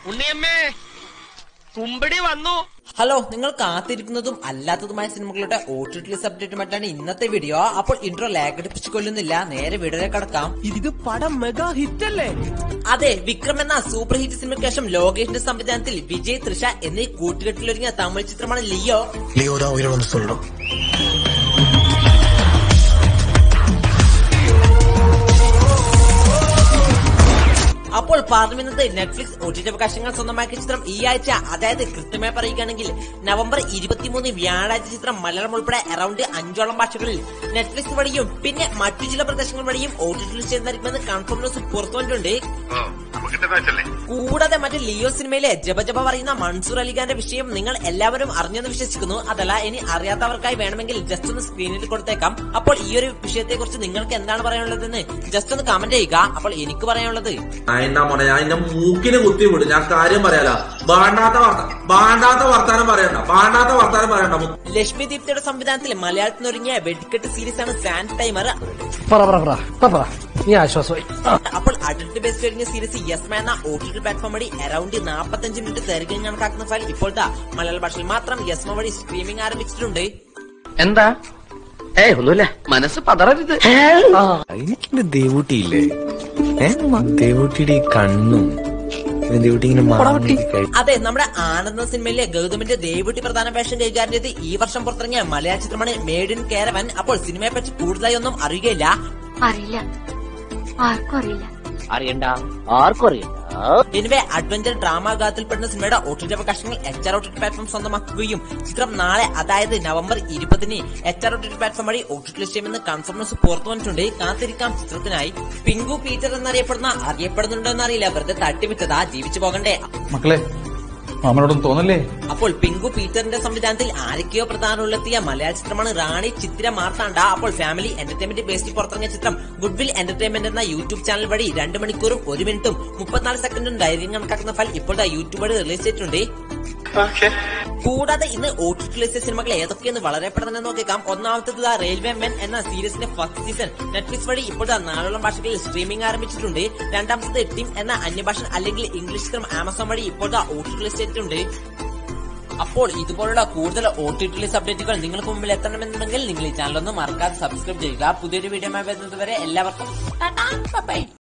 ഉണ്ണിയമ്മേ കുമ്പടി വന്നു ഹലോ നിങ്ങൾ കാത്തിരിക്കുന്നതും അല്ലാത്തതുമായ സിനിമകളുടെ ഒ ടി ടി അപ്ഡേറ്റുമായിട്ടാണ് ഇന്നത്തെ വീഡിയോ അപ്പോൾ ഇൻട്രോ ലാഗ് അടിപ്പിച്ചു കൊല്ലുന്നില്ല നേരെ വീഡിയോയിലേക്ക് കടക്കാം ഇത് പടം മെഗാ ഹിറ്റ് അല്ലേ അതെ വിക്രം എന്ന സൂപ്പർ ഹിറ്റ് സിനിമയ്ക്ക് ശേഷം ലോകേഷിന്റെ സംവിധാനത്തിൽ വിജയ് തൃഷ എന്നീ കൂട്ടുകെട്ടിലൊരുങ്ങിയ തമിഴ് ചിത്രമാണ് ലിയോ லியோ தான் உயிரை வந்து சொல்லணும் അപ്പോൾ പറയുന്നത് നെറ്റ്ഫ്ലിക്സ് ഒ ടി ടി അവകാശങ്ങൾ സ്വന്തമാക്കിയ ചിത്രം ഈ ആഴ്ച അതായത് കൃത്യമായി പറയുകയാണെങ്കിൽ നവംബർ ഇരുപത്തിമൂന്ന് വ്യാഴാഴ്ച ചിത്രം മലയാളം ഉൾപ്പെടെ അറൌണ്ട് അഞ്ചോളം ഭാഷകളിൽ നെറ്റ്ഫ്ലിക്സ് വഴിയും പിന്നെ മറ്റു ചില പ്രദേശങ്ങൾ വഴിയും ഒ ടി ടി ചെയ്യുന്നതായിരിക്കുമെന്ന് കൺഫേം ന്യൂസ് പുറത്തു വന്നിട്ടുണ്ട് കൂടാതെ മറ്റു ലിയോ സിനിമയിലെ ജപ ജപ പറയുന്ന മൻസൂർ അലിഖാന്റെ വിഷയം നിങ്ങൾ എല്ലാവരും അറിഞ്ഞെന്ന് വിശ്വസിക്കുന്നു അതല്ല ഇനി അറിയാത്തവർക്കായി വേണമെങ്കിൽ ജസ്റ്റ് ഒന്ന് സ്ക്രീനിൽ കൊടുത്തേക്കാം അപ്പോൾ ഈ ഒരു വിഷയത്തെ കുറിച്ച് നിങ്ങൾക്ക് എന്താണ് പറയാനുള്ളതെന്ന് ജസ്റ്റ് ഒന്ന് കമന്റ് ചെയ്യുക അപ്പോൾ എനിക്ക് പറയാനുള്ളത് ആ, എന്നാ മോനെ ഞാൻ എന്റെ മൂക്കിന് കുത്തി വിടും ഞാൻ കാര്യം പറയാല ബാണ്ടാത്ത വർത്ത ബാണ്ടാത്ത വർത്താനം പറയണ്ട ബാണ്ടാത്ത വർത്താനം പറയണ്ട മു- ലക്ഷ്മി ദീപ്തിയുടെ സംവിധാനത്തിൽ മലയാളത്തിൽ നിന്നൊരുങ്ങിയ വെടിക്കെട്ട് സീരീസ് ആണ് സാൻഡ് ടൈമർ പറ പറ പറ പറ പറ നീ ആശ്വാസമായി ആ. അപ്പോൾ അഡൽട്ട് ബേസ്ഡ് ഒരുങ്ങിയ സീരീസ് യെസ് മാൻ എന്ന ഒ ടി ടി പ്ലാറ്റ്ഫോം വഴി അറൌണ്ട് നാൽപ്പത്തഞ്ച് മിനിറ്റ് ദൈർഘ്യം കണക്കാക്കുന്ന ഫയൽ ഇപ്പോഴത്തെ മലയാള ഭാഷയിൽ മാത്രം യെസ്മ വഴി സ്ട്രീമിംഗ് ആരംഭിച്ചിട്ടുണ്ട് എന്താ ഏ ഒന്നുമില്ല മനസ്സ് പതറരുത് ആ. എനിക്കെന്റെ ദേവൂട്ടിയില്ലേ ഏ ദേവൂട്ടിയുടെ ഈ കണ്ണും പിന്നെ ദേവൂട്ടി ഇങ്ങനെ മാങ്ങി കഴി- അതെ നമ്മുടെ ആനന്ദ സിനിമയിലെ ഗൗതമിന്റെ ദേവുട്ടി പ്രധാന വേഷം കൈകാര്യം ചെയ്ത് ഈ വർഷം പുറത്തിറങ്ങിയ മലയാള ചിത്രമാണ് മേഡ് ഇൻ കേരവൻ അപ്പോൾ സിനിമയെ പറ്റി കൂടുതലായി ഒന്നും അറിയുകയില്ല അറിയില്ല ആർക്കും അറിയില്ല അറിയണ്ട ആർക്കും അറിയണ്ട എനിവേ അഡ്വഞ്ചർ ഡ്രാമ വിഭാഗത്തിൽപ്പെടുന്ന സിനിമയുടെ ഒ ടി ടി അവകാശങ്ങൾ H R O T T platform സ്വന്തമാക്കുകയും ചിത്രം നാളെ അതായത് നവംബർ ഇരുപതിന് H R O T T platform വഴി ഒ ടി ടി ചെയ്യുമെന്ന് കൺഫേം ന്യൂസ് പുറത്തു വന്നിട്ടുണ്ട് കാത്തിരിക്കാം ചിത്രത്തിനായി പിങ്കു പീറ്റർ എന്നറിയപ്പെടുന്ന അറിയപ്പെടുന്നുണ്ടോ എന്നറിയില്ല വെറുതെ തട്ടിവിറ്റതാ ജീവിച്ചു പോകണ്ടേ മക്കളെ മാമനോടൊന്നും തോന്നല്ലേ അപ്പോൾ പിങ്കു പീറ്ററിന്റെ സംവിധാനത്തിൽ ആരൊക്കെയോ പ്രധാനമുള്ളെത്തിയ മലയാള ചിത്രമാണ് റാണി ചിത്തിര മാർത്താണ്ഡ അപ്പോൾ ഫാമിലി എന്റർടൈൻമെന്റ് ബേസിൽ പുറത്തിറങ്ങിയ ചിത്രം ഗുഡ്വിൽ എന്റർടൈൻമെന്റ് എന്ന യൂട്യൂബ് ചാനൽ വഴി രണ്ട് മണിക്കൂറും ഒരു മിനിറ്റും മുപ്പത്തിനാല് സെക്കൻഡും ദൈർഘ്യം കണക്കാക്കുന്ന ഫയൽ ഇപ്പോഴത്തെ യൂട്യൂബ് വഴി റിലീസ് ചെയ്തിട്ടുണ്ട് കൂടാതെ ഇന്ന് ഒ ടി ടി സിനിമകൾ ഏതൊക്കെയെന്ന് വളരെ പെട്ടെന്ന് നോക്കിക്കാം ഒന്നാമത്തേത് ദാ റെയിൽവേ മെൻ എന്ന സീരീസിന്റെ ഫസ്റ്റ് സീസൺ നെറ്റ്ഫ്ലിക്സ് വഴി ഇപ്പോഴത്തെ നാലോളം ഭാഷകളിൽ സ്ട്രീമിംഗ് ആരംഭിച്ചിട്ടുണ്ട് രണ്ടാമത്തേത് ടീം എന്ന അന്യഭാഷ അല്ലെങ്കിൽ ഇംഗ്ലീഷ് ചിത്രം ആമസോൺ വഴി ഇപ്പോഴത്തെ ഒ ടി ടി ചെയ്തിട്ടുണ്ട് അപ്പോൾ ഇതുപോലുള്ള കൂടുതൽ ഒ ടി ടി അപ്ഡേറ്റുകൾ നിങ്ങൾക്ക് മുമ്പിൽ എത്തണമെന്നുണ്ടെങ്കിൽ നിങ്ങൾ ഈ ചാനൽ ഒന്ന് മറക്കാതെ സബ്സ്ക്രൈബ് ചെയ്യുക പുതിയൊരു വീഡിയോ വരുന്നത് വരെ എല്ലാവർക്കും ടാറ്റാ, ബൈ